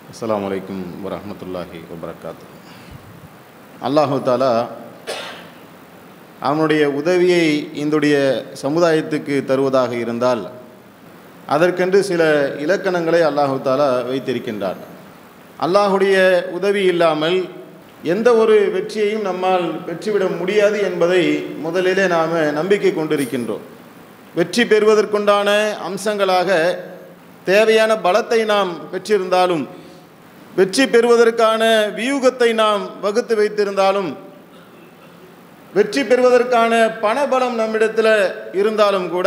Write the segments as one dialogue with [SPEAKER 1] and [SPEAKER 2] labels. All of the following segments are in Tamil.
[SPEAKER 1] அஸ்ஸலாமு அலைக்கும் வரஹ்மத்துல்லாஹி வபரகாத்து அல்லாஹு தாலா அவனுடைய உதவியை இந்துடைய சமுதாயத்துக்கு தருவதாக இருந்தால் அதற்கென்று சில இலக்கணங்களை அல்லாஹு தாலா வைத்திருக்கின்றார் அல்லாஹுடைய உதவி இல்லாமல் எந்த ஒரு வெற்றியையும் நம்மால் பெற்றுவிட முடியாது என்பதை முதலிலே நாம் நம்பிக்கை கொண்டிருக்கின்றோம் வெற்றி பெறுவதற்குண்டான அம்சங்களாக தேவையான பலத்தை நாம் பெற்றிருந்தாலும் வெற்றி பெறுவதற்கான வியூகத்தை நாம் வகுத்து வைத்திருந்தாலும் வெற்றி பெறுவதற்கான பணபலம் நம்மிடத்தில் இருந்தாலும் கூட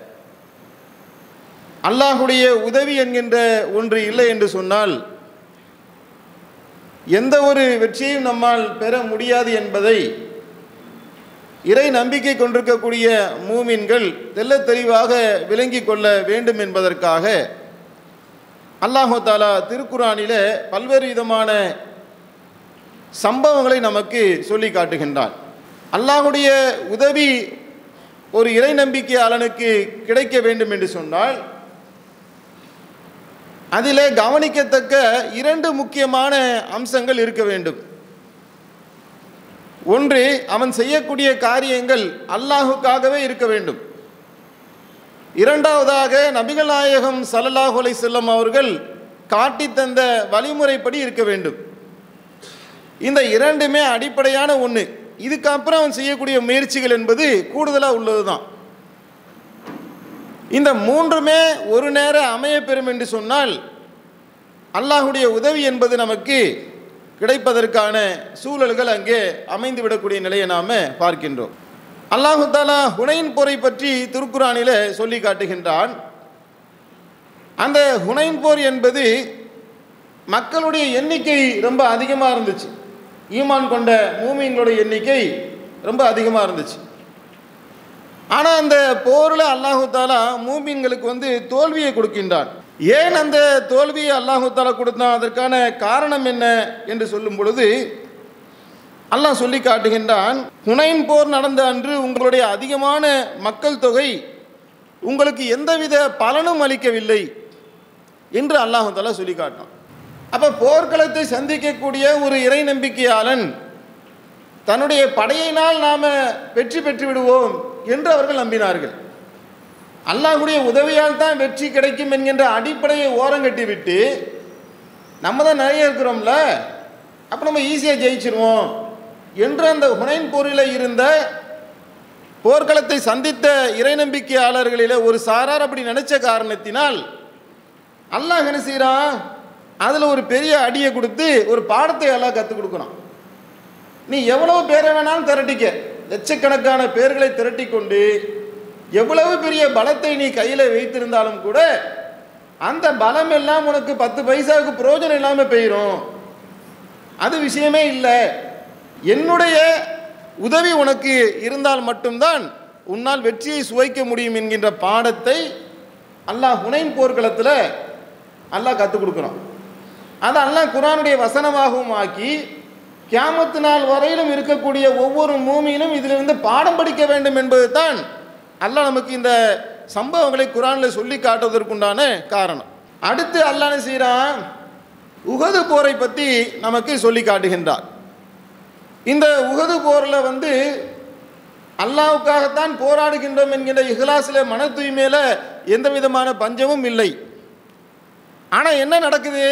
[SPEAKER 1] அல்லாஹுடைய உதவி என்கின்ற ஒன்று இல்லை என்று சொன்னால் எந்த ஒரு வெற்றியையும் நம்மால் பெற முடியாது என்பதை இறை நம்பிக்கை கொண்டிருக்கக்கூடிய மூமின்கள் தெல்ல தெளிவாக விளங்கி கொள்ள வேண்டும் என்பதற்காக அல்லாஹு தாலா திருக்குறானிலே பல்வேறு விதமான சம்பவங்களை நமக்கு சொல்லி காட்டுகின்றான் அல்லாஹுடைய உதவி ஒரு இறை நம்பிக்கையாளனுக்கு கிடைக்க வேண்டும் என்று சொன்னால் அதிலே கவனிக்கத்தக்க இரண்டு முக்கியமான அம்சங்கள் இருக்க வேண்டும் ஒன்று அவன் செய்யக்கூடிய காரியங்கள் அல்லாஹுக்காகவே இருக்க வேண்டும் இரண்டாவதாக நபிகள் நாயகம் சல்லல்லாஹு அலை செல்லம் அவர்கள் காட்டி தந்த வழிமுறைப்படி இருக்க வேண்டும் இந்த இரண்டுமே அடிப்படையான ஒன்று இதுக்கப்புறம் அவன் செய்யக்கூடிய முயற்சிகள் என்பது கூடுதலாக உள்ளது தான் இந்த மூன்றுமே ஒரு நேரம் அமையப்பெறும் என்று சொன்னால் அல்லாஹுடைய உதவி என்பது நமக்கு கிடைப்பதற்கான சூழல்கள் அங்கே அமைந்து விடக்கூடிய நிலையை நாம் பார்க்கின்றோம் அல்லாஹு தாலா ஹுனைன் போரை பற்றி திருக்குறானில் சொல்லி காட்டுகின்றான் அந்த ஹுனைன் போர் என்பது மக்களுடைய எண்ணிக்கை ரொம்ப அதிகமாக இருந்துச்சு ஈமான் கொண்ட மூமியங்களுடைய எண்ணிக்கை ரொம்ப அதிகமாக இருந்துச்சு ஆனால் அந்த போரில் அல்லாஹு தாலா மூமின்களுக்கு வந்து தோல்வியை கொடுக்கின்றான் ஏன் அந்த தோல்வியை அல்லாஹு தாலா கொடுத்தான் அதற்கான காரணம் என்ன என்று சொல்லும் பொழுது அல்லாஹ் சொல்லி காட்டுகின்றான் ஹுனைன் போர் நடந்த அன்று உங்களுடைய அதிகமான மக்கள் தொகை உங்களுக்கு எந்தவித பலனும் அளிக்கவில்லை என்று அல்லாஹு தாலா சொல்லி காட்டான் அப்போ போர்க்களத்தை சந்திக்கக்கூடிய ஒரு இறை நம்பிக்கையாளன் தன்னுடைய படையினால் நாம் வெற்றி பெற்று விடுவோம் என்று அவர்கள் நம்பினார்கள் அல்லாஹுடைய உதவியால் தான் வெற்றி கிடைக்கும் என்கின்ற அடிப்படையை ஓரங்கட்டி விட்டு நம்ம தான் நிறைய இருக்கிறோம்ல அப்போ நம்ம ஈஸியாக ஜெயிச்சிருவோம் என்று அந்த ஹுனைன் போரில் இருந்த போர்க்களத்தை சந்தித்த இறை நம்பிக்கையாளர்களில் ஒரு சாரார் அப்படி நினைச்ச காரணத்தினால் அல்லாஹ் என்ன செய்கிறான் அதில் ஒரு பெரிய அடியை கொடுத்து ஒரு பாடத்தை எல்லாம் கற்றுக் கொடுக்குறான் நீ எவ்வளவு பேரை வேணாலும் திரட்டிக்க லட்சக்கணக்கான பேர்களை திரட்டி கொண்டு எவ்வளவு பெரிய பலத்தை நீ கையில் வைத்திருந்தாலும் கூட அந்த பலம் எல்லாம் உனக்கு பத்து பைசாவுக்கு பிரயோஜனம் இல்லாமல் போயிடும் அது விஷயமே இல்லை என்னுடைய உதவி உனக்கு இருந்தால் மட்டும்தான் உன்னால் வெற்றியை சுவைக்க முடியும் என்கின்ற பாடத்தை அல்லாஹ் ஹுனைன் போர்க்களத்தில் அல்லாஹ் கற்றுக் கொடுக்குறான் அதை அல்லாஹ் குரானுடைய வசனமாகவும் ஆக்கி கியாமத்து நாள் வரையிலும் இருக்கக்கூடிய ஒவ்வொரு மூமியிலும் இதிலிருந்து பாடம் படிக்க வேண்டும் என்பது தான் அல்லாஹ் நமக்கு இந்த சம்பவங்களை குரானில் சொல்லி காட்டுவதற்குண்டான காரணம் அடுத்து அல்லாஹ் என்ன செய்கிறான் உகது போரை பற்றி நமக்கு சொல்லி காட்டுகின்றார் இந்த உகது போரில் வந்து அல்லாவுக்காகத்தான் போராடுகின்றோம் என்கின்ற இஹ்லாஸில் மன தூய்மையில் எந்த விதமான பஞ்சமும் இல்லை ஆனால் என்ன நடக்குது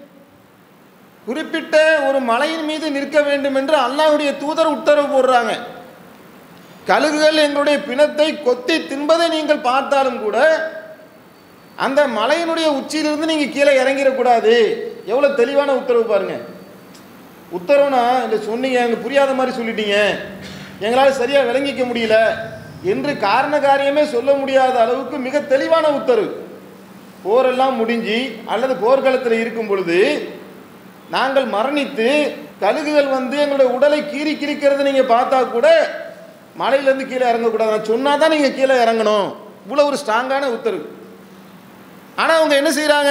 [SPEAKER 1] குறிப்பிட்ட ஒரு மலையின் மீது நிற்க வேண்டும் என்று அல்லாஹுடைய தூதர் உத்தரவு போடுறாங்க கழுகுகள் எங்களுடைய பிணத்தை கொத்தி தின்பதை நீங்கள் பார்த்தாலும் கூட அந்த மலையினுடைய உச்சியிலிருந்து நீங்கள் கீழே இறங்கிடக்கூடாது எவ்வளோ தெளிவான உத்தரவு பாருங்க உத்தரவுனா இல்லை சொன்னீங்க எங்களுக்கு புரியாத மாதிரி சொல்லிட்டீங்க எங்களால் சரியாக விளங்கிக்க முடியல என்று காரண காரியமே சொல்ல முடியாத அளவுக்கு மிக தெளிவான உத்தரவு போரெல்லாம் முடிஞ்சு அல்லது போர்க்களத்தில் இருக்கும் பொழுது நாங்கள் மரணித்து கழுகுகள் வந்து எங்களுடைய உடலை கீறி கிரிக்கிறது நீங்கள் பார்த்தா கூட மலையிலேருந்து கீழே இறங்கக்கூடாது நான் சொன்னால் தான் நீங்கள் கீழே இறங்கணும் இவ்வளோ ஒரு ஸ்ட்ராங்கான உத்தரவு ஆனால் அவங்க என்ன செய்கிறாங்க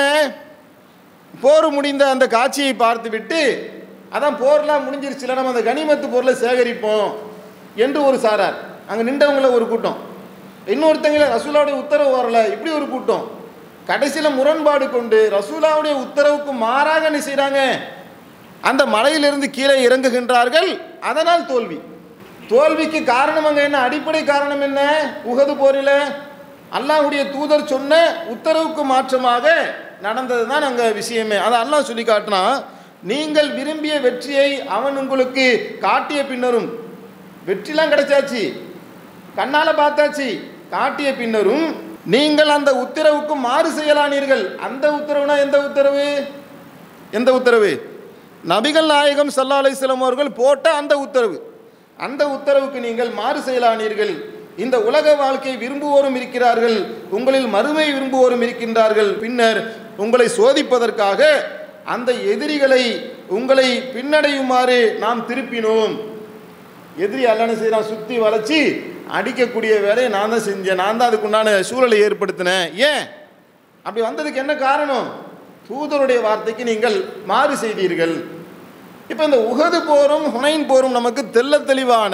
[SPEAKER 1] போர் முடிந்த அந்த காட்சியை பார்த்து விட்டு அதான் போர்லாம் முடிஞ்சிருச்சுல நம்ம அந்த கனிமத்து பொருளை சேகரிப்போம் என்று ஒரு சாரார் அங்கே நின்றவங்கள ஒரு கூட்டம் இன்னொருத்தங்கள ரசூலாவுடைய உத்தரவு வரல இப்படி ஒரு கூட்டம் கடைசியில் முரண்பாடு கொண்டு ரசூலாவுடைய உத்தரவுக்கு மாறாக என்ன செய்கிறாங்க அந்த மலையிலிருந்து கீழே இறங்குகின்றார்கள் அதனால் தோல்வி தோல்விக்கு காரணம் அங்கே என்ன அடிப்படை காரணம் என்ன உகது போரில் அல்லாஹ்வுடைய தூதர் சொன்ன உத்தரவுக்கு மாற்றமாக நடந்தது தான் அங்கே விஷயமே அதை அல்லாஹ் சொல்லி காட்டினா நீங்கள் விரும்பிய வெற்றியை அவன் உங்களுக்கு காட்டிய பின்னரும் வெற்றிலாம் கிடைச்சாச்சு கண்ணால் பார்த்தாச்சு காட்டிய பின்னரும் நீங்கள் அந்த உத்தரவுக்கு மாறு செய்யலானீர்கள் அந்த உத்தரவுனா எந்த உத்தரவு எந்த உத்தரவு நபிகள் நாயகம் சல்லா அலிஸ்லாம் அவர்கள் போட்ட அந்த உத்தரவு அந்த உத்தரவுக்கு நீங்கள் மாறு செயலானீர்கள் இந்த உலக வாழ்க்கை விரும்புவோரும் இருக்கிறார்கள் உங்களில் மறுமை விரும்புவோரும் இருக்கின்றார்கள் பின்னர் உங்களை சோதிப்பதற்காக அந்த எதிரிகளை உங்களை பின்னடையுமாறு நாம் திருப்பினோம் எதிரி அல்லன்னு செய்கிறான் சுற்றி வளைச்சி அடிக்கக்கூடிய வேலையை நான் தான் செஞ்சேன் நான் தான் அதுக்குண்டான சூழலை ஏற்படுத்தினேன் ஏன் அப்படி வந்ததுக்கு என்ன காரணம் தூதருடைய வார்த்தைக்கு நீங்கள் மாறு செய்தீர்கள் இப்போ இந்த உகது போரும் ஹுனைன் போரும் நமக்கு தெள்ள தெளிவான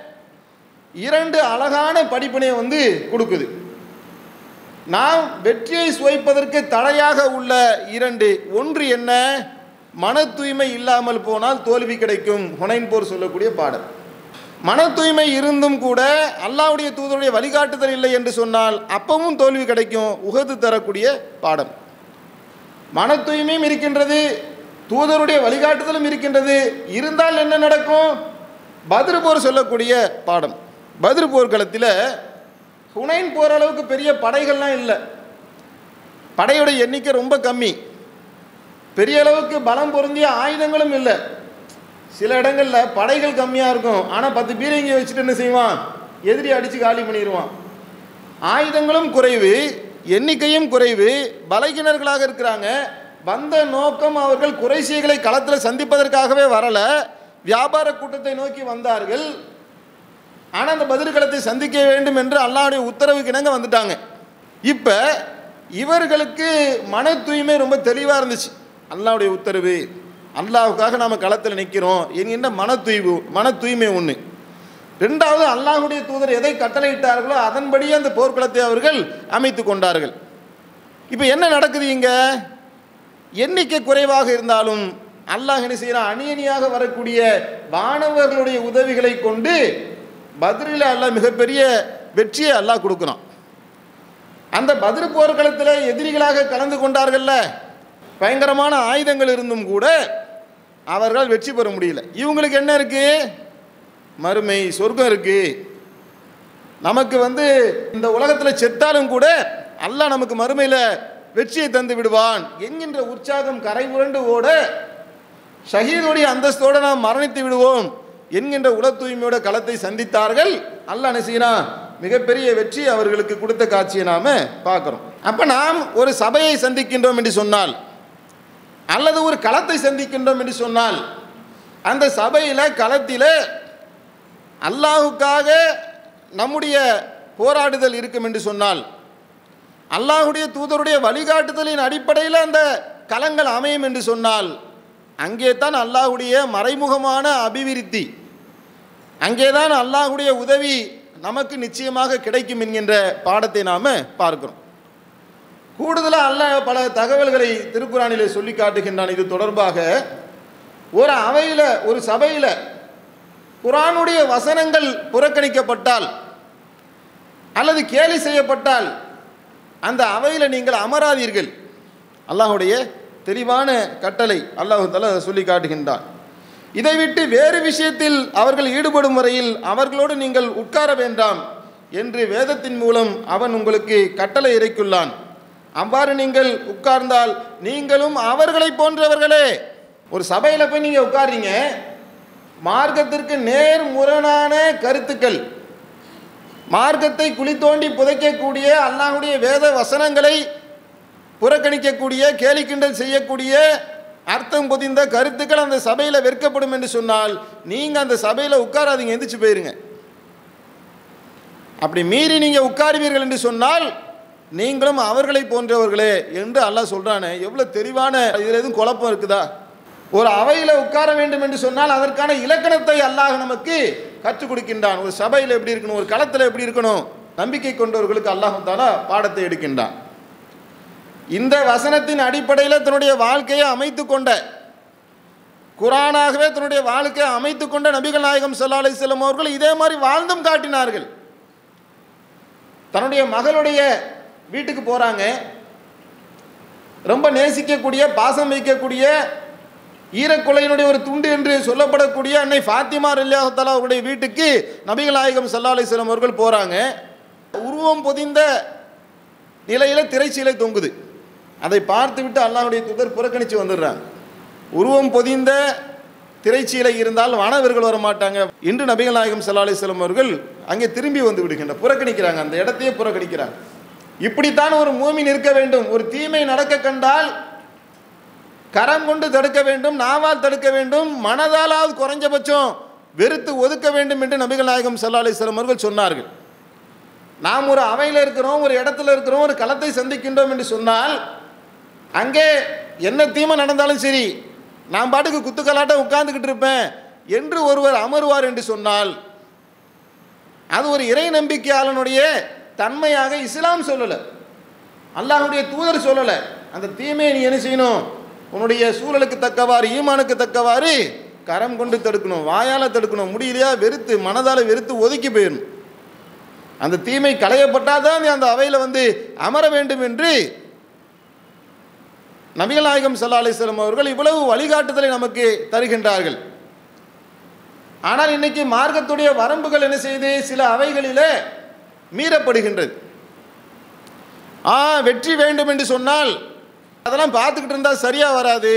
[SPEAKER 1] இரண்டு அழகான படிப்பினையை வந்து கொடுக்குது நாம் வெற்றியை சுவைப்பதற்கு தடையாக உள்ள இரண்டு ஒன்று என்ன மன தூய்மை இல்லாமல் போனால் தோல்வி கிடைக்கும் ஹுனைன் போர் சொல்லக்கூடிய பாடல் மன தூய்மை இருந்தும் கூட அல்லாவுடைய தூதருடைய வழிகாட்டுதல் இல்லை என்று சொன்னால் அப்பவும் தோல்வி கிடைக்கும் உகது தரக்கூடிய பாடம் மன தூய்மையும் இருக்கின்றது தூதருடைய வழிகாட்டுதலும் இருக்கின்றது இருந்தால் என்ன நடக்கும் பதிர் போர் சொல்லக்கூடிய பாடம் பதிர் போர்க்களத்தில் ஹுனைன் போர் அளவுக்கு பெரிய படைகள்லாம் இல்லை படையோட எண்ணிக்கை ரொம்ப கம்மி பெரிய அளவுக்கு பலம் பொருந்திய ஆயுதங்களும் இல்லை சில இடங்களில் படைகள் கம்மியாக இருக்கும் ஆனால் பத்து பீரங்கி வச்சுட்டு என்ன செய்வான் எதிரி அடித்து காலி பண்ணிடுவான் ஆயுதங்களும் குறைவு எண்ணிக்கையும் குறைவு பலகினர்களாக இருக்கிறாங்க வந்த நோக்கம் அவர்கள் குறைசியர்களை களத்தில் சந்திப்பதற்காகவே வரல வியாபார கூட்டத்தை நோக்கி வந்தார்கள் ஆனால் அந்த பதிர்களத்தை சந்திக்க வேண்டும் என்று அல்லாவுடைய உத்தரவுக்கு இணங்க வந்துட்டாங்க இப்போ இவர்களுக்கு மன தூய்மை ரொம்ப தெளிவாக இருந்துச்சு அல்லாவுடைய உத்தரவு அல்லாவுக்காக நாம் களத்தில் நிற்கிறோம் என்கின்ற மன தூய்வு மன தூய்மை ஒன்று ரெண்டாவது அல்லாஹுடைய தூதர் எதை கட்டளையிட்டார்களோ அதன்படியே அந்த போர்க்களத்தை அவர்கள் அமைத்து கொண்டார்கள் இப்போ என்ன நடக்குது இங்கே எண்ணிக்கை குறைவாக இருந்தாலும் அல்லாஹ் என்ன செய்கிறான் அணி அணியாக வரக்கூடிய வானவர்களுடைய உதவிகளை கொண்டு பதிரில் அல்லாஹ் மிகப்பெரிய வெற்றியை அல்லாஹ் கொடுக்குறான் அந்த பதிரு போர்க்களத்தில் எதிரிகளாக கலந்து கொண்டார்கள்ல பயங்கரமான ஆயுதங்கள் இருந்தும் கூட அவர்கள் வெற்றி பெற முடியல இவங்களுக்கு என்ன இருக்குது மறுமை சொர்க்கம் இருக்கு நமக்கு வந்து இந்த உலகத்தில் செத்தாலும் கூட அல்லாஹ் நமக்கு மறுமையில் வெற்றியை தந்து விடுவான் என்கின்ற உற்சாகம் கரை புரண்டு ஓட ஷஹீதுடைய அந்தஸ்தோடு நாம் மரணித்து விடுவோம் என்கின்ற உல தூய்மையோட களத்தை சந்தித்தார்கள் அல்லாஹ் என்ன செய்யறான் மிகப்பெரிய வெற்றி அவர்களுக்கு கொடுத்த காட்சியை நாம் பார்க்குறோம் அப்போ நாம் ஒரு சபையை சந்திக்கின்றோம் என்று சொன்னால் அல்லது ஒரு களத்தை சந்திக்கின்றோம் என்று சொன்னால் அந்த சபையில் களத்தில் அல்லாஹுக்காக நம்முடைய போராடுதல் இருக்கும் என்று சொன்னால் அல்லாஹுடைய தூதருடைய வழிகாட்டுதலின் அடிப்படையில் அந்த களங்கள் அமையும் என்று சொன்னால் அங்கே தான் அல்லாஹுடைய மறைமுகமான அபிவிருத்தி அங்கே தான் அல்லாஹுடைய உதவி நமக்கு நிச்சயமாக கிடைக்கும் என்கின்ற பாடத்தை நாம் பார்க்கிறோம் கூடுதலாக அல்லாஹ் பல தகவல்களை திருக்குறானிலே சொல்லி காட்டுகின்றான் இது தொடர்பாக ஒரு அவையில் ஒரு சபையில் குரானுடைய வசனங்கள் புறக்கணிக்கப்பட்டால் அல்லது கேலி செய்யப்பட்டால் அந்த அவையில் நீங்கள் அமராதீர்கள் அல்லாஹுடைய தெளிவான கட்டளை அல்லாஹு தலா சொல்லி காட்டுகின்றான் இதை விட்டு வேறு விஷயத்தில் அவர்கள் ஈடுபடும் வரையில் அவர்களோடு நீங்கள் உட்கார வேண்டாம் என்று வேதத்தின் மூலம் அவன் உங்களுக்கு கட்டளை இறைக்குள்ளான் அவ்வாறு நீங்கள் உட்கார்ந்தால் நீங்களும் அவர்களை போன்றவர்களே ஒரு சபையில் போய் நீங்கள் உட்கார்றீங்க மார்க்கத்திற்கு நேர் முரணான கருத்துக்கள் மார்க்கத்தை குழி தோண்டி புதைக்கக்கூடிய அல்லாஹுடைய வேத வசனங்களை புறக்கணிக்கக்கூடிய கேலி கிண்டல் செய்யக்கூடிய அர்த்தம் பொதிந்த கருத்துக்கள் அந்த சபையில் வெறுக்கப்படும் என்று சொன்னால் நீங்கள் அந்த சபையில் உட்காராதீங்க எந்திரிச்சு போயிருங்க அப்படி மீறி நீங்கள் உட்காருவீர்கள் என்று சொன்னால் நீங்களும் அவர்களை போன்றவர்களே என்று அல்லாஹ் சொல்கிறானே எவ்வளோ தெளிவான இதில் எதுவும் குழப்பம் இருக்குதா ஒரு அவையில் உட்கார வேண்டும் என்று சொன்னால் அதற்கான இலக்கணத்தை அல்லாஹ் நமக்கு கற்றுக் கொடுக்கின்றான் ஒரு சபையில் எப்படி இருக்கணும் ஒரு களத்தில் எப்படி இருக்கணும் நம்பிக்கை கொண்டவர்களுக்கு அல்லாஹ் தாலா பாடத்தை எடுக்கின்றான் இந்த வசனத்தின் அடிப்படையில் தன்னுடைய வாழ்க்கையை அமைத்து கொண்ட குரானாகவே தன்னுடைய வாழ்க்கையை அமைத்து கொண்ட நபிகள் நாயகம் ஸல்லல்லாஹு அலைஹி வஸல்லம் அவர்கள் இதே மாதிரி வாழ்ந்தும் காட்டினார்கள் தன்னுடைய மகளுடைய வீட்டுக்கு போகிறாங்க ரொம்ப நேசிக்கக்கூடிய பாசம் வைக்கக்கூடிய ஈரக்குலையினுடைய ஒரு துண்டு என்று சொல்லப்படக்கூடிய அன்னை ஃபாத்திமா ரல்யாஹத்தாலா அவருடைய வீட்டுக்கு நபிகள் நாயகம் ஸல்லல்லாஹு அலைஹி வஸல்லம் அவர்கள் போகிறாங்க உருவம் பொதிந்த நிலையில் திரைச்சீலை தொங்குது அதை பார்த்துவிட்டு அல்லாஹ்வுடைய தூதர் புறக்கணித்து வந்துடுறாங்க உருவம் பொதிந்த திரைச்சீலை இருந்தால் வானவர்கள் வர மாட்டாங்க இன்று நபிகள் நாயகம் ஸல்லல்லாஹு அலைஹி வஸல்லம் அவர்கள் அங்கே திரும்பி வந்து விடுகின்ற புறக்கணிக்கிறாங்க அந்த இடத்தையே புறக்கணிக்கிறாங்க இப்படித்தான் ஒரு மூமின் இருக்க வேண்டும் ஒரு தீமை நடக்க கண்டால் கரம் கொண்டு தடுக்க வேண்டும் நாவால் தடுக்க வேண்டும் மனதாலாவது குறைஞ்சபட்சம் வெறுத்து ஒதுக்க வேண்டும் என்று நபிகள் நாயகம் ஸல்லல்லாஹு அலைஹி வஸல்லம் அவர்கள் சொன்னார்கள் நாம் ஒரு அவையில் இருக்கிறோம் ஒரு இடத்துல இருக்கிறோம் ஒரு களத்தை சந்திக்கின்றோம் என்று சொன்னால் அங்கே என்ன தீமை நடந்தாலும் சரி நான் பாட்டுக்கு குத்துக்கலாட்டம் உட்கார்ந்துக்கிட்டு இருப்பேன் என்று ஒருவர் அமருவார் என்று சொன்னால் அது ஒரு இறை நம்பிக்கையாளனுடைய தன்மையாக இஸ்லாம் சொல்லலை அல்லாஹ்வுடைய தூதர் சொல்லலை அந்த தீமையை நீ என்ன செய்யணும் உன்னுடைய சூழலுக்கு தக்கவாறு ஈமானுக்கு தக்கவாறு கரம் கொண்டு தடுக்கணும் வாயால் தடுக்கணும் முடியலையா வெறுத்து மனதால் வெறுத்து ஒதுக்கி போயிடணும் அந்த தீமை களையப்பட்டால் தான் நீ அந்த அவையில் வந்து அமர வேண்டும் என்று நபிகள் நாயகம் ஸல்லல்லாஹு அலைஹி வஸல்லம் அவர்கள் இவ்வளவு வழிகாட்டுதலை நமக்கு தருகின்றார்கள் ஆனால் இன்னைக்கு மார்க்கத்துடைய வரம்புகள் என்ன செய்து சில அவைகளிலே மீறப்படுகின்றது ஆ வெற்றி வேண்டும் என்று சொன்னால் அதெல்லாம் பார்த்துக்கிட்டு இருந்தால் சரியா வராது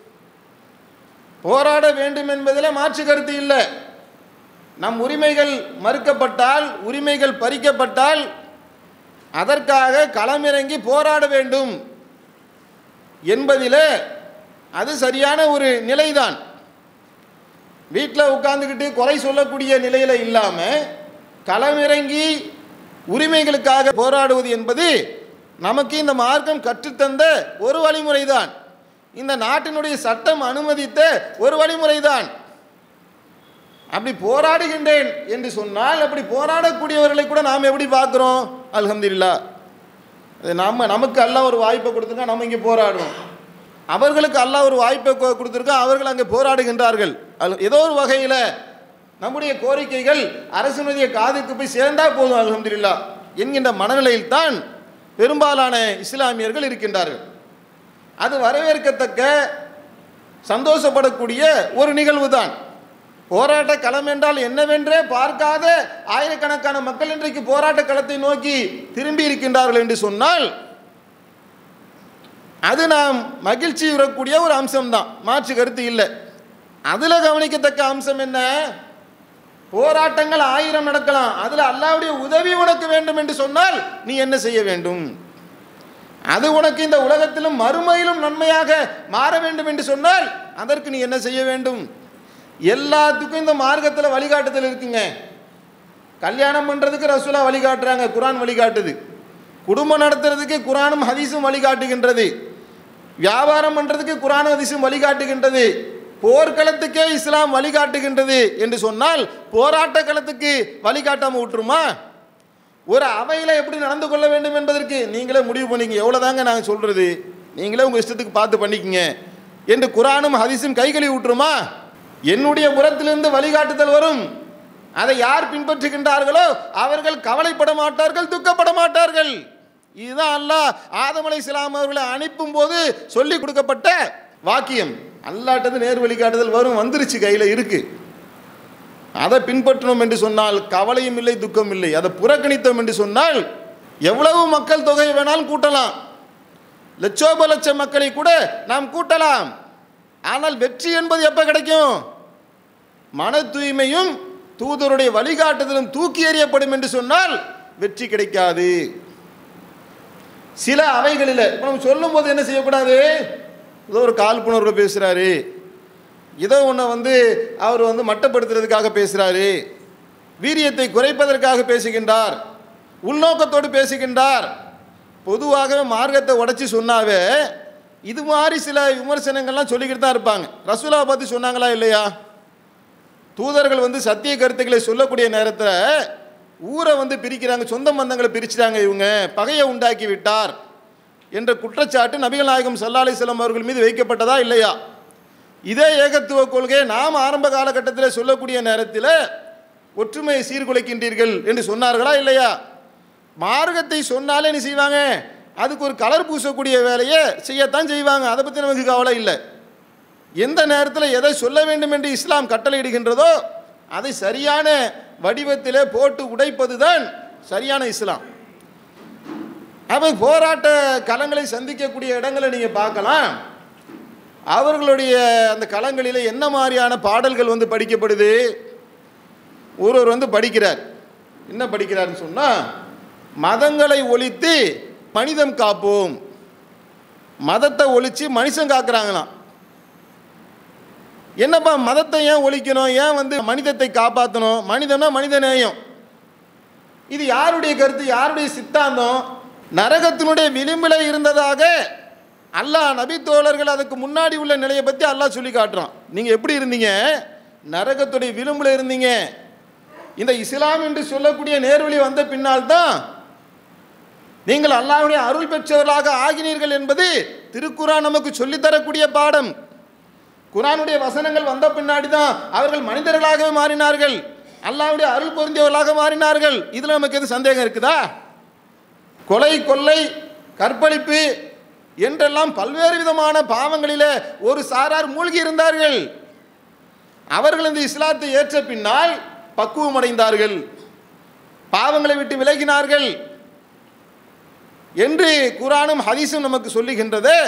[SPEAKER 1] போராட வேண்டும் என்பதில் மாற்று கருத்து இல்லை நம் உரிமைகள் மறுக்கப்பட்டால் உரிமைகள் பறிக்கப்பட்டால் அதற்காக களமிறங்கி போராட வேண்டும் என்பதில் அது சரியான ஒரு நிலைதான் வீட்டில் உட்காந்துக்கிட்டு குறை சொல்லக்கூடிய நிலையில் இல்லாமல் களமிறங்கி உரிமைகளுக்காக போராடுவது என்பது நமக்கு இந்த மார்க்கம் கற்றுத்தந்த ஒரு வழிமுறைதான் இந்த நாட்டினுடைய சட்டம் அனுமதித்த ஒரு வழிமுறைதான் அப்படி போராடுகின்றேன் என்று சொன்னால் அப்படி போராடக்கூடியவர்களை கூட நாம் எப்படி பார்க்குறோம் அல்ஹம்துலில்லா அது நம்ம நமக்கு அல்லாஹ் ஒரு வாய்ப்பை கொடுத்துருக்கா நம்ம இங்கே போராடுறோம் அவர்களுக்கு அல்லாஹ் ஒரு வாய்ப்பை கொ- கொடுத்திருக்கா அவர்கள் அங்கே போராடுகின்றார்கள் அல் ஏதோ ஒரு வகையில் நம்முடைய கோரிக்கைகள் அரசினுடைய காதுக்கு போய் சேர்ந்தா போதும் அல்ஹம்துலில்லா என்கின்ற மனநிலையில் தான் பெரும்பாலான இஸ்லாமியர்கள் இருக்கின்றார்கள் அது வரவேற்கத்தக்க சந்தோஷப்படக்கூடிய ஒரு நிகழ்வு தான் போராட்ட களம் என்றால் என்னவென்றே பார்க்காத ஆயிரக்கணக்கான மக்கள் இன்றைக்கு போராட்ட களத்தை நோக்கி திரும்பி இருக்கின்றார்கள் என்று சொன்னால் அது நாம் மகிழ்ச்சி உறக்கூடிய ஒரு அம்சம்தான் மாற்று கருத்து இல்லை அதில் கவனிக்கத்தக்க அம்சம் என்ன போராட்டங்கள் ஆயிரம் நடக்கலாம் அதில் அல்லாவுடைய உதவி உனக்கு வேண்டும் என்று சொன்னால் நீ என்ன செய்ய வேண்டும் அது உனக்கு இந்த உலகத்திலும் மறுமையிலும் நன்மையாக மாற வேண்டும் என்று சொன்னால் அதற்கு நீ என்ன செய்ய வேண்டும் எல்லாத்துக்கும் இந்த மார்க்கத்தில் வழிகாட்டுதல் இருக்குங்க கல்யாணம் பண்ணுறதுக்கு ரசூலா வழிகாட்டுறாங்க குரான் வழிகாட்டுது குடும்பம் நடத்துறதுக்கு குரானும் ஹதீஸும் வழிகாட்டுகின்றது வியாபாரம் பண்ணுறதுக்கு குரானும் ஹதீஸும் வழிகாட்டுகின்றது போர்க்களத்துக்கே இஸ்லாம் வழிகாட்டுகின்றது என்று சொன்னால் போராட்ட களத்துக்கு வழிகாட்டாமல் விட்டுருமா ஒரு அவையில் எப்படி நடந்து கொள்ள வேண்டும் என்பதற்கு நீங்களே முடிவு பண்ணிங்க எவ்வளோதாங்க நாங்கள் சொல்கிறது நீங்களே உங்கள் இஷ்டத்துக்கு பார்த்து பண்ணிக்கங்க என்று குரானும் ஹதீஸும் கைகழுவி விட்டுருமா என்னுடைய புறத்திலிருந்து வழிகாட்டுதல் வரும் அதை யார் பின்பற்றுகின்றார்களோ அவர்கள் கவலைப்பட மாட்டார்கள் துக்கப்பட மாட்டார்கள் இதுதான் அல்லாஹ் ஆதம் அலைஹிஸ்ஸலாம் அவர்களை அனுப்பும் போது சொல்லி கொடுக்கப்பட்ட வாக்கியம் அல்லாட்டது நேர் வழிகாட்டுதல் வரும் வந்துருச்சு கையில் இருக்கு அதை பின்பற்றணும் என்று சொன்னால் கவலையும் இல்லை துக்கம் இல்லை அதை புறக்கணித்தோம் என்று சொன்னால் எவ்வளவு மக்கள் தொகை வேணாலும் கூட்டலாம் லட்சோப லட்ச மக்களை கூட நாம் கூட்டலாம் ஆனால் வெற்றி என்பது எப்போ கிடைக்கும் மன தூய்மையும் தூதருடைய வழிகாட்டுதலும் தூக்கி எறியப்படும் என்று சொன்னால் வெற்றி கிடைக்காது சில அவைகளில் இப்போ நம்ம சொல்லும்போது என்ன செய்யக்கூடாது ஏதோ ஒரு காழ்ப்புணர்வு பேசுகிறாரு ஏதோ ஒன்றை வந்து அவர் வந்து மட்டப்படுத்துறதுக்காக பேசுகிறாரு வீரியத்தை குறைப்பதற்காக பேசுகின்றார் உள்நோக்கத்தோடு பேசுகின்றார் பொதுவாகவே மார்க்கத்தை உடைச்சி சொன்னாவே இது மாதிரி சில விமர்சனங்கள்லாம் சொல்லிக்கிட்டு தான் இருப்பாங்க ரசூலாவை பார்த்து சொன்னாங்களா இல்லையா தூதர்கள் வந்து சத்திய கருத்துக்களை சொல்லக்கூடிய நேரத்தில் ஊரை வந்து பிரிக்கிறாங்க சொந்த பந்தங்களை பிரிச்சுட்டாங்க இவங்க பகையை உண்டாக்கி விட்டார் என்ற குற்றச்சாட்டு நபிகள் நாயகம் சல்லா அலிஸ்லாம் அவர்கள் மீது வைக்கப்பட்டதா இல்லையா இதே ஏகத்துவ கொள்கையை நாம் ஆரம்ப காலகட்டத்தில் சொல்லக்கூடிய நேரத்தில் ஒற்றுமையை சீர்குலைக்கின்றீர்கள் என்று சொன்னார்களா இல்லையா மார்க்கத்தை சொன்னாலே என்ன செய்வாங்க அதுக்கு ஒரு கலர் பூசக்கூடிய வேலையை செய்யத்தான் செய்வாங்க அதை பற்றி நமக்கு கவலை இல்லை எந்த நேரத்தில் எதை சொல்ல வேண்டும் என்று இஸ்லாம் கட்டளையிடுகின்றதோ அதை சரியான வடிவத்திலே போட்டு உடைப்பது தான் சரியான இஸ்லாம் அவை போராட்ட களங்களை சந்திக்கக்கூடிய இடங்களை நீங்கள் பார்க்கலாம் அவர்களுடைய அந்த களங்களில் என்ன மாதிரியான பாடல்கள் வந்து படிக்கப்படுது ஒருவர் வந்து படிக்கிறார் என்ன படிக்கிறார்னு சொன்னால் மதங்களை ஒழித்து மனிதம் காப்போம் மதத்தை ஒழித்து மனுஷன் காக்குறாங்களாம் என்னப்பா மதத்தை ஏன் ஒழிக்கணும் ஏன் வந்து மனிதத்தை காப்பாற்றணும் மனிதனா மனித நேயம் இது யாருடைய கருத்து யாருடைய சித்தாந்தம் நரகத்தினுடைய விளிம்பில் இருந்ததாக அல்லாஹ் நபி தோழர்கள் அதுக்கு முன்னாடி உள்ள நிலையை பற்றி அல்லாஹ் சொல்லி காட்டுறான் நீங்கள் எப்படி இருந்தீங்க நரகத்துடைய விளிம்பில் இருந்தீங்க இந்த இஸ்லாம் என்று சொல்லக்கூடிய நேர்வழி வந்த பின்னால் தான் நீங்கள் அல்லாஹ்வுடைய அருள் பெற்றவர்களாக ஆகினீர்கள் என்பது திருக்குரான் நமக்கு சொல்லித்தரக்கூடிய பாடம் குரானுடைய வசனங்கள் வந்த பின்னாடி தான் அவர்கள் மனிதர்களாகவே மாறினார்கள் அல்லாஹ்வுடைய அருள் பொருந்தியவர்களாக மாறினார்கள் இதில் நமக்கு எது சந்தேகம் இருக்குதா கொலை கொள்ளை கற்பழிப்பு என்றெல்லாம் பல்வேறு விதமான பாவங்களிலே ஒரு சாரார் மூழ்கி இருந்தார்கள் அவர்கள் இந்த இஸ்லாத்தை ஏற்ற பின்னால் பக்குவம் அடைந்தார்கள் பாவங்களை விட்டு விலகினார்கள் என்று குரானும் ஹதீஸும் நமக்கு சொல்லுகின்றது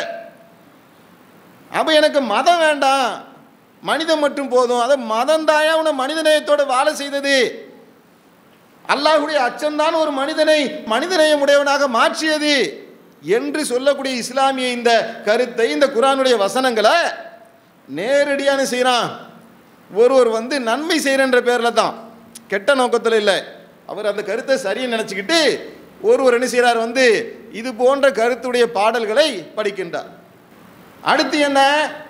[SPEAKER 1] அப்போ எனக்கு மதம் வேண்டாம் மனிதன் மட்டும் போதும் அதை மதம் தாயா உன மனிதநேயத்தோடு வாழ செய்தது அல்லாஹுடைய அச்சம்தான் ஒரு மனிதனை மனிதநேயம் உடையவனாக மாற்றியது என்று சொல்லக்கூடிய இஸ்லாமிய இந்த கருத்தை இந்த குரானுடைய வசனங்களை நேரடியான செய்கிறான் ஒருவர் வந்து நன்மை செய்கிறன்ற பேரில் தான் கெட்ட நோக்கத்தில் இல்லை அவர் அந்த கருத்தை சரின்னு நினச்சிக்கிட்டு ஒருவர் என்ன செய்கிறார் வந்து இது போன்ற கருத்துடைய பாடல்களை படிக்கின்றார் அடுத்து என்ன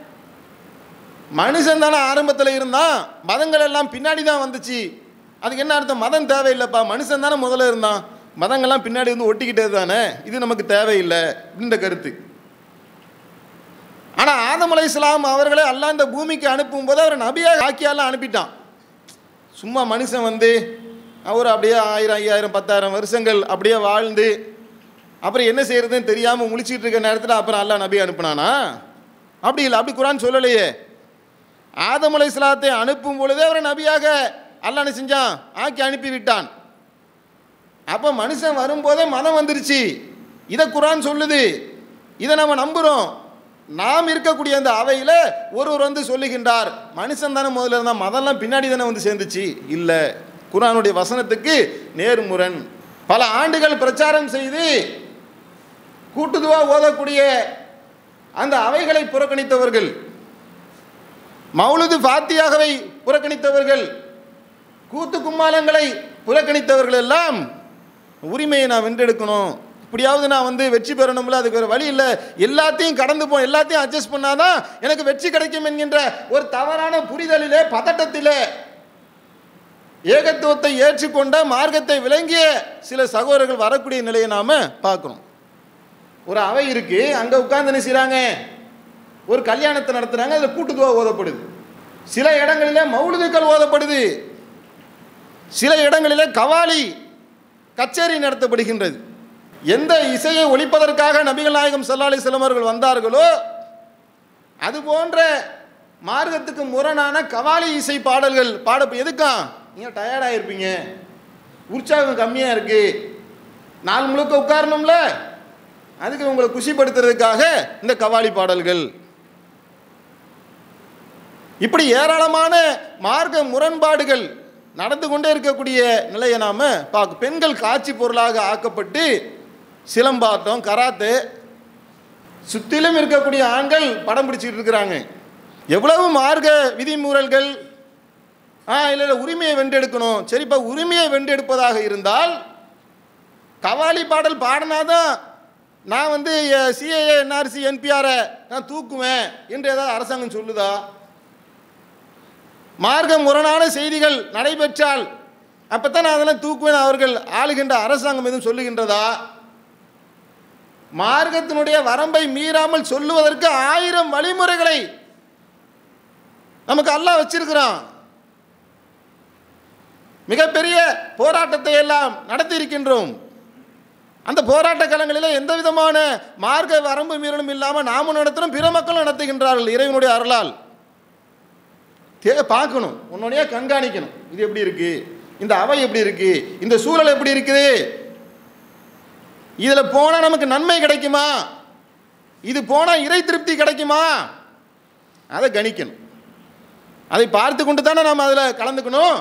[SPEAKER 1] மனுஷன் தானே ஆரம்பத்தில் இருந்தான் மதங்கள் எல்லாம் பின்னாடி தான் வந்துச்சு அதுக்கு என்ன அர்த்தம் மதம் தேவையில்லைப்பா மனுஷன் தானே முதல்ல இருந்தான் மதங்கள்லாம் பின்னாடி வந்து ஒட்டிக்கிட்டே தானே இது நமக்கு தேவையில்லை இந்த கருத்து ஆனால் ஆதம் அலை இஸ்லாம் அவர்களை அல்லாஹ் இந்த பூமிக்கு அனுப்பும்போது அவர் நபியாக ஆக்கியாலாம் அனுப்பிட்டான் சும்மா மனுஷன் வந்து அவர் அப்படியே ஆயிரம் ஐயாயிரம் பத்தாயிரம் வருஷங்கள் அப்படியே வாழ்ந்து அப்புறம் என்ன செய்யறதுன்னு தெரியாமல் முழிச்சிட்டு இருக்க நேரத்தில் அப்புறம் அல்லாஹ் நபி அனுப்புனானா அப்படி இல்லை அப்படி குரான் சொல்லலையே ஆதம் அலை இஸ்லாத்தை அனுப்பும் பொழுதே அவரை நபியாக அல்லாஹ் என்ன செஞ்சான் ஆக்கி அனுப்பி விட்டான் அப்போ மனுஷன் வரும்போதே மதம் வந்துருச்சு இதை குரான் சொல்லுது இதை நம்ம நம்புகிறோம் நாம் இருக்கக்கூடிய அந்த அவையில் ஒருவர் வந்து சொல்லுகின்றார் மனுஷன் தானே முதல்ல இருந்தால் மதம்லாம் பின்னாடி தானே வந்து சேர்ந்துச்சு இல்லை குரானுடைய வசனத்துக்கு நேர்முரண் பல ஆண்டுகள் பிரச்சாரம் செய்து கூட்டுதுவா ஓதக்கூடிய அந்த அவைகளை புறக்கணித்தவர்கள் மௌலுது ஃபாத்தியாகவை புறக்கணித்தவர்கள் கூத்து கும்மாலங்களை புறக்கணித்தவர்கள் எல்லாம் உரிமையை நான் வென்றெடுக்கணும் இப்படியாவது நான் வந்து வெற்றி பெறணும்ல அதுக்கு வேறு வழி இல்லை எல்லாத்தையும் கடந்து போ எல்லாத்தையும் அட்ஜஸ்ட் பண்ணாதான் எனக்கு வெற்றி கிடைக்கும் என்கின்ற ஒரு தவறான புரிதலிலே பதட்டத்திலே ஏகத்துவத்தை ஏற்றுக்கொண்ட மார்க்கத்தை விளங்கிய சில சகோதரர்கள் வரக்கூடிய நிலையை நாம் பார்க்குறோம் ஒரு அவை இருக்கு அங்கே உட்கார்ந்து என்ன செய்கிறாங்க ஒரு கல்யாணத்தை நடத்துகிறாங்க அதில் கூட்டுதுவா ஓதப்படுது சில இடங்களிலே மௌலுதுக்கள் ஓதப்படுது சில இடங்களிலே கவாலி கச்சேரி நடத்தப்படுகின்றது எந்த இசையை ஒழிப்பதற்காக நபிகள் நாயகம் சல்லா அலிஸ்லாம் அவர்கள் வந்தார்களோ அது போன்ற மார்க்கத்துக்கு முரணான கவாலி இசை பாடல்கள் பாட எதுக்கா நீங்கள் டயர்டாக இருப்பீங்க உற்சாகம் கம்மியாக இருக்குது நாள் முழுக்க உட்காரணும்ல அதுக்கு உங்களை குஷிப்படுத்துறதுக்காக இந்த கவாலி பாடல்கள் இப்படி ஏராளமான மார்க்க முரண்பாடுகள் நடந்து கொண்டே இருக்கக்கூடிய நிலையை நாம் பார்க்க பெண்கள் காட்சி பொருளாக ஆக்கப்பட்டு சிலம்பாட்டம் கராத்தே சுற்றிலும் இருக்கக்கூடிய ஆண்கள் படம் பிடிச்சிட்டு இருக்கிறாங்க எவ்வளவு மார்க்க விதிமுறல்கள் ஆ இல்லை இல்லை உரிமையை வென்றெடுக்கணும் சரிப்பா உரிமையை வென்றெடுப்பதாக இருந்தால் கவாலி பாடல் பாடினாதான் நான் வந்து சிஏஏ என்ஆர்சி என்பிஆரை நான் தூக்குவேன் என்று ஏதாவது அரசாங்கம் சொல்லுதா மார்க்க முரணான செய்திகள் நடைபெற்றால் அப்போ தான் நான் அதெல்லாம் தூக்குவேன் அவர்கள் ஆளுகின்ற அரசாங்கம் எதுவும் சொல்லுகின்றதா மார்க்கத்தினுடைய வரம்பை மீறாமல் சொல்லுவதற்கு ஆயிரம் வழிமுறைகளை நமக்கு அல்லாஹ் வச்சிருக்கிறான் மிகப்பெரிய போராட்டத்தை எல்லாம் நடத்தி இருக்கின்றோம் அந்த போராட்ட களங்களில் எந்த விதமான மார்க்க வரம்பு மீறலும் இல்லாமல் நாமும் நடத்துகிறோம் பிற மக்களும் நடத்துகின்றார்கள் இறைவனுடைய அருளால் தே பார்க்கணும் உன்னுடைய கண்காணிக்கணும் இது எப்படி இருக்கு இந்த அவை எப்படி இருக்கு இந்த சூழல் எப்படி இருக்குது இதில் போனால் நமக்கு நன்மை கிடைக்குமா இது போனால் இறை திருப்தி கிடைக்குமா அதை கணிக்கணும் அதை பார்த்து கொண்டு தானே நாம் அதில் கலந்துக்கணும்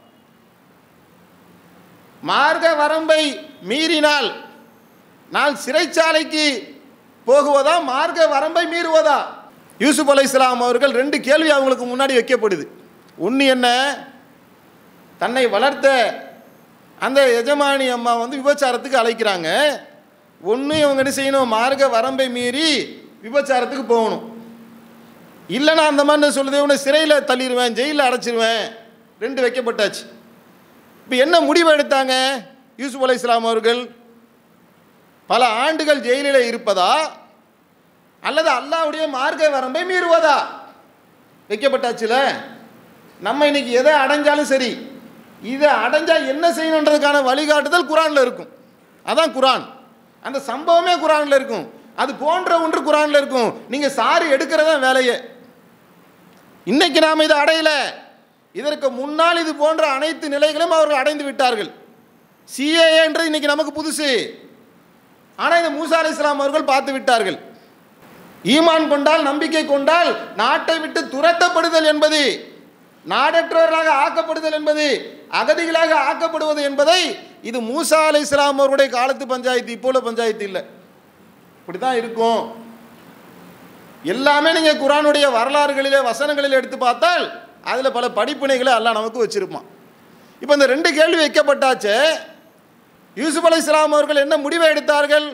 [SPEAKER 1] மார்க்க வரம்பை மீறினால் நான் சிறைச்சாலைக்கு போகுவதா மார்க்க வரம்பை மீறுவதா யூசுப் அலை அவர்கள் ரெண்டு கேள்வி அவங்களுக்கு முன்னாடி வைக்கப்படுது ஒன்று என்ன தன்னை வளர்த்த அந்த எஜமானி அம்மா வந்து விபச்சாரத்துக்கு அழைக்கிறாங்க ஒன்று இவங்க என்ன செய்யணும் மார்க்க வரம்பை மீறி விபச்சாரத்துக்கு போகணும் இல்லைன்னா அந்த மாதிரி சொல்லுது இவனை சிறையில் தள்ளிடுவேன் ஜெயிலில் அடைச்சிருவேன் ரெண்டு வைக்கப்பட்டாச்சு இப்போ என்ன முடிவு எடுத்தாங்க யூசுப் அலை அவர்கள் பல ஆண்டுகள் ஜெயிலில் இருப்பதா அல்லது அல்லாவுடைய மார்க்க வரம்பை மீறுவதா வைக்கப்பட்டாச்சுல நம்ம இன்னைக்கு எதை அடைஞ்சாலும் சரி இதை அடைஞ்சா என்ன செய்யணுன்றதுக்கான வழிகாட்டுதல் குரானில் இருக்கும் அதான் குரான் அந்த சம்பவமே குரானில் இருக்கும் அது போன்ற ஒன்று குரானில் இருக்கும் நீங்கள் சாரி எடுக்கிறதா வேலையே இன்னைக்கு நாம் இதை அடையல இதற்கு முன்னால் இது போன்ற அனைத்து நிலைகளும் அவர்கள் அடைந்து விட்டார்கள் சிஏஏ என்று இன்னைக்கு நமக்கு புதுசு ஆனால் இந்த மூசா அலி இஸ்லாம் அவர்கள் பார்த்து விட்டார்கள் ஈமான் கொண்டால் நம்பிக்கை கொண்டால் நாட்டை விட்டு துரத்தப்படுதல் என்பது நாடற்றவர்களாக ஆக்கப்படுதல் என்பது அகதிகளாக ஆக்கப்படுவது என்பதை இது மூசா அலை இஸ்லாம் அவருடைய காலத்து பஞ்சாயத்து இப்போ உள்ள பஞ்சாயத்து இல்லை இப்படி தான் இருக்கும் எல்லாமே நீங்கள் குரானுடைய வரலாறுகளிலே வசனங்களில் எடுத்து பார்த்தால் அதில் பல படிப்பினைகளை எல்லாம் நமக்கு வச்சிருப்பான் இப்போ இந்த ரெண்டு கேள்வி வைக்கப்பட்டாச்சு யூசுப் அலை இஸ்லாம் அவர்கள் என்ன முடிவை எடுத்தார்கள்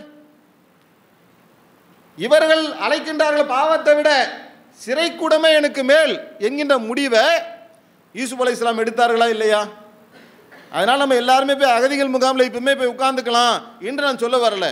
[SPEAKER 1] இவர்கள் அழைக்கின்றார்கள் பாவத்தை விட சிறை கூடமே எனக்கு மேல் என்கின்ற முடிவை யூசுப் அலை இஸ்லாம் எடுத்தார்களா இல்லையா அதனால் நம்ம எல்லாருமே போய் அகதிகள் முகாமில் இப்பவுமே போய் உட்கார்ந்துக்கலாம் என்று நான் சொல்ல வரல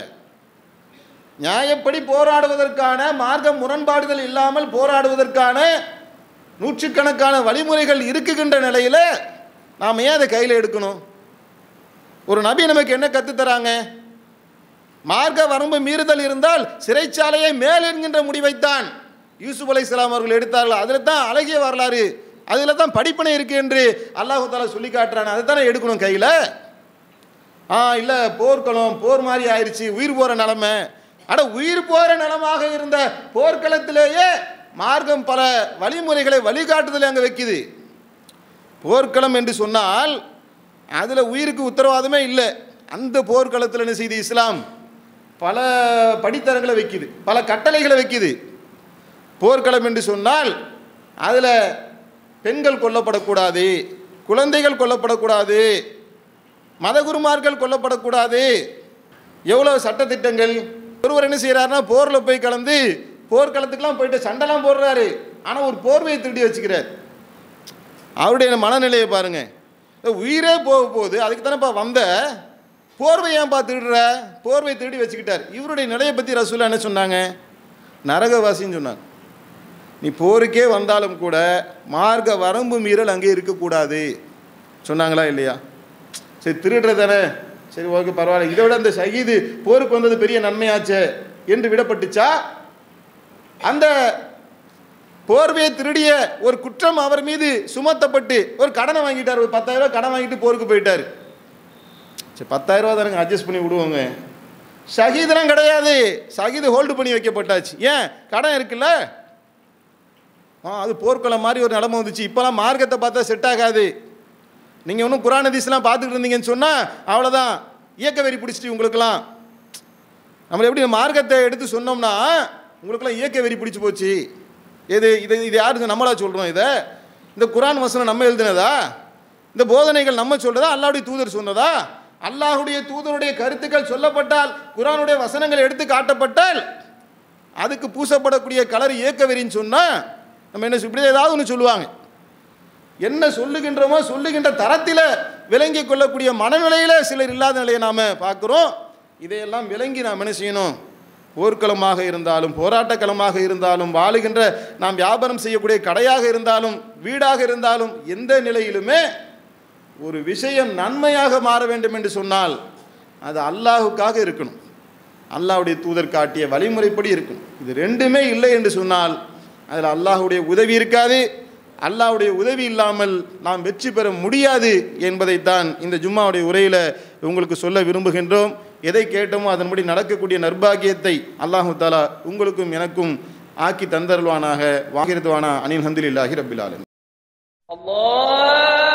[SPEAKER 1] நியாயப்படி போராடுவதற்கான மார்க்க முரண்பாடுகள் இல்லாமல் போராடுவதற்கான நூற்றுக்கணக்கான வழிமுறைகள் இருக்குகின்ற நிலையில் நாம் ஏன் அதை கையில் எடுக்கணும் ஒரு நபி நமக்கு என்ன கற்றுத்தராங்க மார்க்க வரம்பு மீறுதல் இருந்தால் சிறைச்சாலையை மேல் என்கின்ற முடிவைத்தான் யூசுப் அலை அவர்கள் எடுத்தார்கள் அதில் தான் அழகிய வரலாறு அதில் தான் படிப்பினை இருக்கு என்று அல்லாஹு தாலா சொல்லி காட்டுறான் அதை தானே எடுக்கணும் கையில் ஆ இல்லை போர்க்களம் போர் மாதிரி ஆயிடுச்சு உயிர் போகிற நிலமை அட உயிர் போகிற நிலமாக இருந்த போர்க்களத்திலேயே மார்க்கம் பல வழிமுறைகளை வழிகாட்டுதல் அங்கே வைக்குது போர்க்களம் என்று சொன்னால் அதில் உயிருக்கு உத்தரவாதமே இல்லை அந்த போர்க்களத்தில் என்ன செய்து இஸ்லாம் பல படித்தரங்களை வைக்குது பல கட்டளைகளை வைக்குது போர்க்களம் என்று சொன்னால் அதில் பெண்கள் கொல்லப்படக்கூடாது குழந்தைகள் கொல்லப்படக்கூடாது மதகுருமார்கள் கொல்லப்படக்கூடாது எவ்வளோ சட்டத்திட்டங்கள் ஒருவர் என்ன செய்கிறாருன்னா போரில் போய் கலந்து போர்க்களத்துக்கெல்லாம் போயிட்டு சண்டைலாம் போடுறாரு ஆனால் ஒரு போர்வையை திருடி வச்சுக்கிறார் அவருடைய மனநிலையை பாருங்க உயிரே போக போகுது அதுக்கு தானேப்பா வந்த போர்வை ஏன்பா திருடுற போர்வை திருடி வச்சுக்கிட்டார் இவருடைய நிலையை பற்றி ரசூலா என்ன சொன்னாங்க நரகவாசின்னு சொன்னாங்க நீ போருக்கே வந்தாலும் கூட மார்க்க வரம்பு மீறல் அங்கே இருக்கக்கூடாது சொன்னாங்களா இல்லையா சரி திருடுற தானே சரி ஓகே பரவாயில்ல இதை விட அந்த ஷஹீது போருக்கு வந்தது பெரிய நன்மையாச்சே என்று விடப்பட்டுச்சா அந்த போர்வையை திருடிய ஒரு குற்றம் அவர் மீது சுமத்தப்பட்டு ஒரு கடனை வாங்கிட்டார் ஒரு பத்தாயிரம் ரூபாய் கடன் வாங்கிட்டு போருக்கு போயிட்டார் சரி பத்தாயிரம் ரூபா தானுங்க அட்ஜஸ்ட் பண்ணி விடுவோங்க ஷஹீதெல்லாம் கிடையாது ஷஹீது ஹோல்டு பண்ணி வைக்கப்பட்டாச்சு ஏன் கடன் இருக்குல்ல ஆ அது போர்க்களம் மாதிரி ஒரு நிலமை வந்துச்சு இப்போலாம் மார்க்கத்தை பார்த்தா செட் ஆகாது நீங்கள் ஒன்றும் குரான் ஹதீஸ்லாம் பார்த்துக்கிட்டு இருந்தீங்கன்னு சொன்னால் அவ்வளோதான் இயக்க வெறி பிடிச்சிட்டு உங்களுக்கெல்லாம் நம்ம எப்படி மார்க்கத்தை எடுத்து சொன்னோம்னா உங்களுக்கெல்லாம் இயக்க வெறி பிடிச்சி போச்சு எது இது இது யாருக்கு நம்மளா சொல்கிறோம் இதை இந்த குரான் வசனம் நம்ம எழுதுனதா இந்த போதனைகள் நம்ம சொல்றதா அல்லாஹ்வுடைய தூதர் சொன்னதா அல்லாஹ்வுடைய தூதருடைய கருத்துக்கள் சொல்லப்பட்டால் குரானுடைய வசனங்கள் எடுத்து காட்டப்பட்டால் அதுக்கு பூசப்படக்கூடிய கலர் இயக்க வெறின்னு சொன்னால் நம்ம என்ன சொல்~ இப்படி ஏதாவது ஒன்று சொல்லுவாங்க என்ன சொல்லுகின்றோமோ சொல்லுகின்ற தரத்தில் விளங்கி கொள்ளக்கூடிய மனநிலையில் சிலர் இல்லாத நிலையை நாம் பார்க்குறோம் இதையெல்லாம் விளங்கி நாம் என்ன செய்யணும் போர்க்களமாக இருந்தாலும் போராட்டக்களமாக இருந்தாலும் வாழுகின்ற நாம் வியாபாரம் செய்யக்கூடிய கடையாக இருந்தாலும் வீடாக இருந்தாலும் எந்த நிலையிலுமே ஒரு விஷயம் நன்மையாக மாற வேண்டும் என்று சொன்னால் அது அல்லாஹுக்காக இருக்கணும் அல்லாஹ்வுடைய தூதர் காட்டிய வழிமுறைப்படி இருக்கணும் இது ரெண்டுமே இல்லை என்று சொன்னால் அதில் அல்லாஹ்வுடைய உதவி இருக்காது அல்லாஹ்வுடைய உதவி இல்லாமல் நாம் வெற்றி பெற முடியாது என்பதைத்தான் இந்த ஜும்மாவுடைய உரையில் உங்களுக்கு சொல்ல விரும்புகின்றோம் எதை கேட்டோமோ அதன்படி நடக்கக்கூடிய நர்பாகியத்தை அல்லாஹு தாலா உங்களுக்கும் எனக்கும் ஆக்கி தந்தருள்வானாக வாகிருத்துவானா அனில் ஹந்திலில்லாஹி ரபில் ஆலமீன்
[SPEAKER 2] الله